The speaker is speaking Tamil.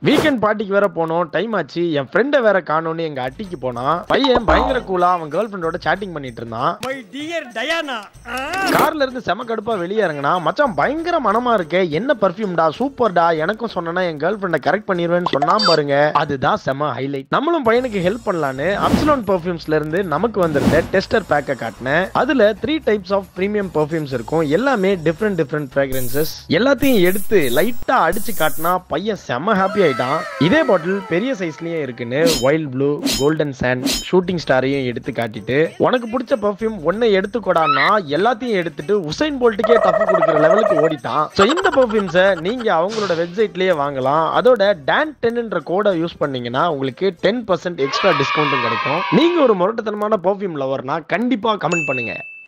வீக்கெண்ட் பார்ட்டிக்கு வேற போனோம் டைம் ஆச்சு என் ஃப்ரெண்டை வேற காணோன்னு எங்க அட்டிக்கு போனான் பையன் பயங்கர கூலா அவன் கேர்ள் ஃப்ரெண்டோட சேட்டிங் பண்ணிட்டு இருந்தான் மை டியர் டயானா கார்ல இருந்து செம கடுப்பா வெளியே இறங்கினா மச்சான் பயங்கர மனமா இருக்கே என்ன பர்ஃபியூம்டா சூப்பர்டா எனக்கும் சொன்னா என் கேர்ள் ஃப்ரெண்டை கரெக்ட் பண்ணிடுவேன்னு சொன்னா பாருங்க அதுதான் செம ஹைலைட் நம்மளும் பையனுக்கு ஹெல்ப் பண்ணலான்னு அப்சலோன் பர்ஃபியூம்ஸ்ல இருந்து நமக்கு வந்திருந்த டெஸ்டர் பேக்கை காட்டினேன் அதுல three types of premium perfumes இருக்கும் எல்லாமே டிஃப்ரெண்ட் டிஃப்ரெண்ட் ஃபிராக்ரன்சஸ் எல்லாத்தையும் எடுத்து லைட்டா அடிச்சு காட்டினா பையன் செம ஹாப்பி ஆயிட்டான் இதே பாட்டில் பெரிய சைஸ்லயே இருக்குன்னு wild blue golden sand shooting ஸ்டாரையும் எடுத்து காட்டிட்டு உனக்கு பிடிச்ச பர்ஃபியூம் ஒன்னை எடுத்துக்கோடான்னா எல்லாத்தையும் எடுத்துட்டு உசைன் போல்ட்டுக்கே டஃப் கொடுக்குற லெவலுக்கு ஓடிட்டான் ஸோ இந்த பர்ஃபியூம்ஸை நீங்க அவங்களோட வெப்சைட்லயே வாங்கலாம் அதோட டான் டென்ன்ற கோடை யூஸ் பண்ணீங்கன்னா உங்களுக்கு டென் பர்சன்ட் எக்ஸ்ட்ரா டிஸ்கவுண்ட்டும் கிடைக்கும் நீங்க ஒரு முரட்டுத்தனமான பர்ஃபியூம் லவர்னா கண்டிப்பா கமெண்ட் பண்ணுங்க